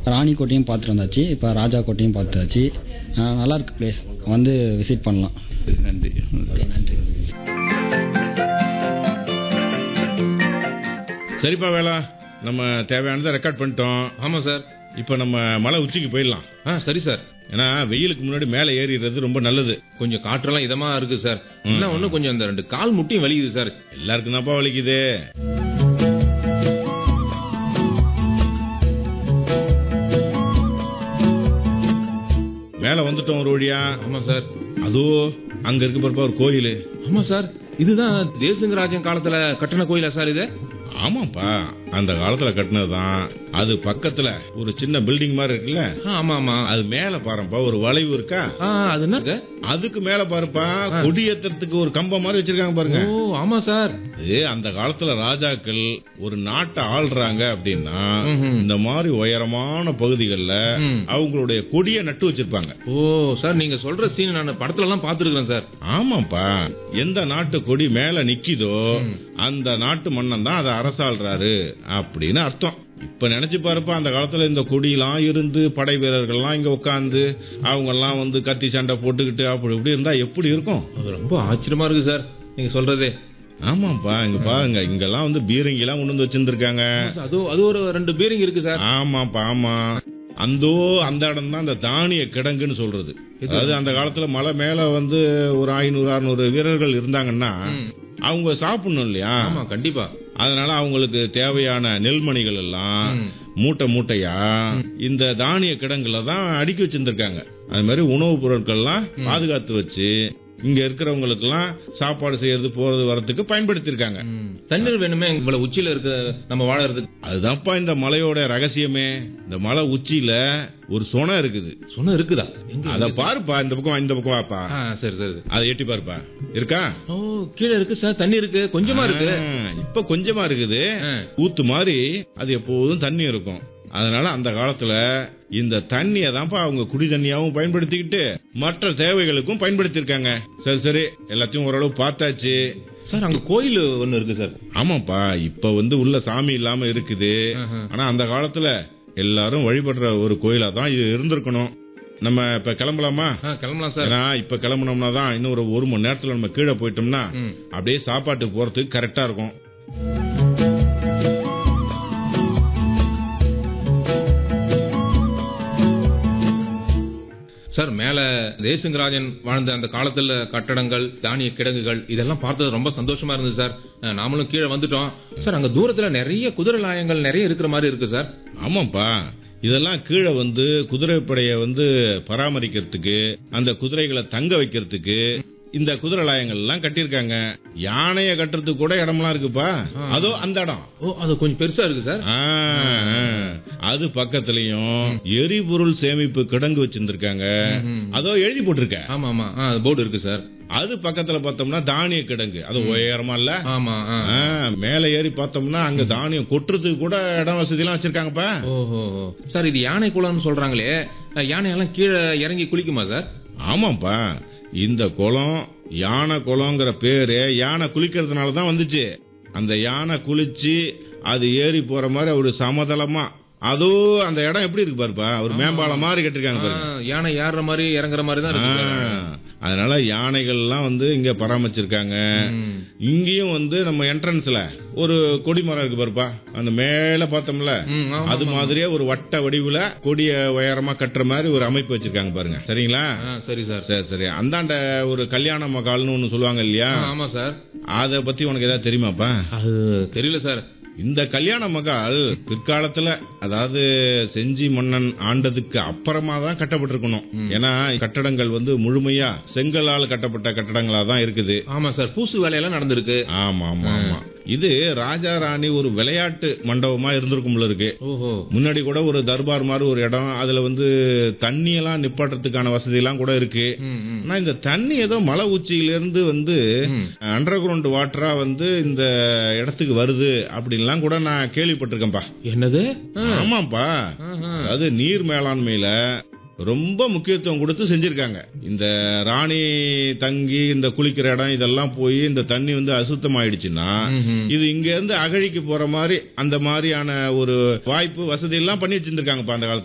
ராணிக்கோட்டையும் பார்த்துட்டு வந்தாச்சு இப்போ ராஜா கோட்டையும் பார்த்தாச்சு ஆஹ் நல்லா இருக்கு பிளேஸ் வந்து விசிட் பண்ணலாம் சரி நன்றி நன்றி சரிப்பா வேளா நம்ம தேவையானதை ரெக்கார்ட் பண்ணிட்டோம் ஆமா சார் இப்போ நம்ம மலை உச்சிக்கு போயிடலாம் ஆ சரி சார் ஏன்னா வெயிலுக்கு முன்னாடி மேலே ஏறிடுறது ரொம்ப நல்லது கொஞ்சம் காற்றெல்லாம் இதமா இருக்கு சார் என்ன ஒண்ணு கொஞ்சம் அந்த ரெண்டு கால் முட்டியும் வலிக்குது சார் எல்லாருக்கும் தான்ப்பா வலிக்குது மேலே வந்துட்டோம் ஒரு வழியா ஆமா சார் அதோ அங்க இருக்கு பாருப்பா ஒரு கோயில் ஆமா சார் இதுதான் தேசங்கராஜன் காலத்துல கட்டண கோயிலா சார் இது ஆமாப்பா அந்த காலத்துல கட்டினதுதான் அது பக்கத்துல ஒரு சின்ன பில்டிங் மாதிரி இருக்குல்ல ஆ, ஆமா ஆமா அது மேல பாருப்பா ஒரு வளைவு இருக்கா ஆ அது என்னங்க அதுக்கு மேல பாருப்பா கொடியேற்றத்துக்கு ஒரு கம்பம் மாதிரி வச்சிருக்காங்க பாருங்க ஓ ஆமா சார் இது அந்த காலத்துல ராஜாக்கள் ஒரு நாட்டை ஆள்றாங்க அப்படின்னா ம்ஹும். இந்த மாதிரி உயரமான பகுதிகளில் ம். அவங்களுடைய கொடியை நட்டு வச்சிருப்பாங்க ஓ சார் நீங்க சொல்ற சீன் நான் படத்துல எல்லாம் பாத்துருக்கேன் சார் ஆமாப்பா எந்த நாட்டு கொடி மேல நிக்கிதோ அந்த நாட்டு மன்னன் தான் அதை அரசாள்றாரு அப்படின்னு அர்த்தம் இப்ப நினைச்சு பாருப்பா அந்த காலத்துல இந்த கொடியெல்லாம் இருந்து படை வீரர்கள்லாம் இங்க உட்காந்து அவங்க எல்லாம் வந்து கத்தி சண்டை போட்டுக்கிட்டு அப்படி இப்படி இருந்தா எப்படி இருக்கும் அது ரொம்ப ஆச்சரியமா இருக்கு சார் நீங்க சொல்றதே ஆமாப்பா இங்க பாருங்க இங்கெல்லாம் வந்து பீரங்கி எல்லாம் கொண்டு வந்து வச்சிருந்திருக்காங்க அது அது ஒரு ரெண்டு பீரிங் இருக்கு சார் ஆமாப்பா ஆமா அந்தோ அந்த இடம் தான் அந்த தானிய கிடங்குன்னு சொல்றது அதாவது அந்த காலத்துல மலை மேல வந்து ஒரு ஐநூறு அறுநூறு வீரர்கள் இருந்தாங்கன்னா அவங்க சாப்பிடணும் இல்லையா ஆமா கண்டிப்பா அதனால அவங்களுக்கு தேவையான நெல்மணிகள் எல்லாம் மூட்டை மூட்டையா இந்த தானிய கிடங்குல தான் அடுக்கி வச்சிருந்திருக்காங்க அது மாதிரி உணவுப் பொருட்கள்லாம் பாதுகாத்து வச்சு இங்க இருக்கிறவங்களுக்கெல்லாம் சாப்பாடு செய்யறது போறது வரதுக்கு பயன்படுத்தியிருக்காங்க ம். தண்ணீர் வேணுமே இவ்வளவு உச்சியில இருக்க நம்ம வாழறதுக்கு அதுதான்ப்பா இந்த மலையோட ரகசியமே இந்த மலை உச்சியில ஒரு சொனை இருக்குது சொன்ன இருக்குதா எங்க அத பாருப்பா இந்த பக்கம் வா, இந்த பக்கம் வாப்பா ஆ, சரி சரி அதை எட்டி பாருப்பா இருக்கா ஓ கீழே இருக்கு சார் தண்ணி இருக்கு கொஞ்சமா இருக்கு ஆ, இப்ப கொஞ்சமா இருக்குது ஆ. ஊத்து மாதிரி அது எப்போதும் தண்ணி இருக்கும் அதனால அந்த காலத்துல இந்த தண்ணியை தான்ப்பா அவங்க குடி தண்ணியாவும் பயன்படுத்திக்கிட்டு மற்ற தேவைகளுக்கும் பயன்படுத்தியிருக்காங்க சரி சரி எல்லாத்தையும் ஓரளவு பார்த்தாச்சு சார் அங்க கோயில் ஒண்ணு இருக்கு சார் ஆமாப்பா இப்ப வந்து உள்ள சாமி இல்லாம இருக்குது ஆனா அந்த காலத்துல எல்லாரும் வழிபடுற ஒரு கோயிலா தான் இது இருந்திருக்கணும் நம்ம இப்ப கிளம்பலாமா ஆ, கிளம்பலாம் சார் ஏன்னா இப்ப கிளம்புனோம்னா தான் இன்னும் ஒரு ஒரு மணி நேரத்துல நம்ம கீழே போயிட்டோம்னா ம். அப்படியே சாப்பாட்டுக்கு போறதுக்கு கரெக்டா இருக்கும் சார் மேல தேசங்கராஜன் வாழ்ந்த அந்த காலத்துல கட்டடங்கள் தானிய கிடங்குகள் இதெல்லாம் பார்த்தது ரொம்ப சந்தோஷமா இருந்தது சார் அஹ், நாமளும் கீழே வந்துட்டோம் சார் அங்க தூரத்துல நிறைய குதிரை லாயங்கள் நிறைய இருக்கிற மாதிரி இருக்கு சார் ஆமாப்பா இதெல்லாம் கீழே வந்து குதிரைப்படைய வந்து பராமரிக்கிறதுக்கு அந்த குதிரைகளை தங்க வைக்கிறதுக்கு இந்த குதிரை லாயங்கள் எல்லாம் கட்டியிருக்காங்க யானைய கட்டுறதுக்கு கூட இடம்லாம் இருக்குப்பா அதோ அந்த இடம் ஓ அது கொஞ்சம் பெருசா இருக்கு சார் ஆ, ஆ. அது பக்கத்துலயும் எரிபொருள் சேமிப்பு கிடங்கு வச்சிருந்திருக்காங்க அதோ எழுதி போட்டிருக்க ஆமா ஆமா ஆ, போர்டு இருக்கு சார் அது பக்கத்துல பார்த்தோம்னா தானிய கிடங்கு அது உயரமா இல்ல ஆமா ஆ. ஆ, மேல ஏறி பார்த்தோம்னா அங்க தானியம் கொட்டுறதுக்கு கூட இடம் வசதி எல்லாம் வச்சிருக்காங்கப்பா ஓஹோ சார் இது யானை குளம்னு சொல்றாங்களே அஹ், யானையெல்லாம் கீழே இறங்கி குளிக்குமா சார் ஆமாப்பா இந்த குளம் யானை குளங்கிற பேரு யானை குளிக்கிறதுனால தான் வந்துச்சு அந்த யானை குளிச்சு அது ஏறி போற மாதிரி ஒரு சமதளமா அதோ அந்த இடம் எப்படி இருக்கு பாருப்பா ஒரு மேம்பாலம் மாதிரி கட்டிருக்காங்க ஆ, பாருங்க யானை ஏறுற மாதிரி இறங்குற மாதிரி தான் இருக்கு சார். ஆ, அதனால யானைகள்லாம் வந்து இங்க பராமரிச்சிருக்காங்க ம். இங்கேயும் வந்து நம்ம என்ட்ரன்ஸ்ல ஒரு கொடிமரம் இருக்கு பாருப்பா அந்த மேல பார்த்தோம்ல ம், ஆமா, அது மாதிரியே ஒரு வட்ட வடிவுல கொடிய உயரமா கட்டுற மாதிரி ஒரு அமைப்பு வச்சிருக்காங்க பாருங்க சரிங்களா ஆ, சரி சார் சரி சரி அந்தாண்ட ஒரு கல்யாண மகால்னு ஒண்ணு சொல்லுவாங்க இல்லையா ஆ, ஆமா சார் அத பத்தி உனக்கு ஏதாவது தெரியுமாப்பா அது தெரியல சார் இந்த கல்யாண மகால் பிற்காலத்துல அதாவது செஞ்சி மன்னன் ஆண்டதுக்கு அப்புறமா தான் கட்டப்பட்டிருக்கணும் ஏன்னா கட்டடங்கள் வந்து முழுமையா செங்கலால் கட்டப்பட்ட கட்டடங்களா தான் இருக்குது ஆமா சார் பூசு வேலையெல்லாம் நடந்திருக்கு ஆமா ஆமா ஆமா இது ராஜா ராணி ஒரு விளையாட்டு மண்டபமா இருந்திருக்கும் போல இருக்கு ஓஹோ முன்னாடி கூட ஒரு தர்பார் மாதிரி ஒரு இடம் அதுல வந்து தண்ணி எல்லாம் நிப்பாட்டுறதுக்கான வசதி எல்லாம் கூட இருக்கு ம், ம். ஆனா இந்த தண்ணி ஏதோ மலை உச்சியில இருந்து வந்து அண்டர் கிரவுண்ட் வாட்டரா வந்து இந்த இடத்துக்கு வருது அப்படின்லாம் கூட நான் கேள்விப்பட்டிருக்கேன்ப்பா என்னது ஆ, ஆமாப்பா ஆஹா. அதாவது நீர் மேலாண்மையில ரொம்ப முக்கியத்துவம் கொடுத்து செஞ்சிருக்காங்க இந்த ராணி தங்கி இந்த குளிக்கிற இடம் இதெல்லாம் போய் இந்த தண்ணி வந்து அசுத்தமாயிடுச்சுன்னா ம்ஹும். இது இங்க இருந்து அகழிக்கு போற மாதிரி அந்த மாதிரியான ஒரு வாய்ப்பு வசதி எல்லாம் பண்ணி வச்சிருந்திருக்காங்கப்பா அந்த காலத்துல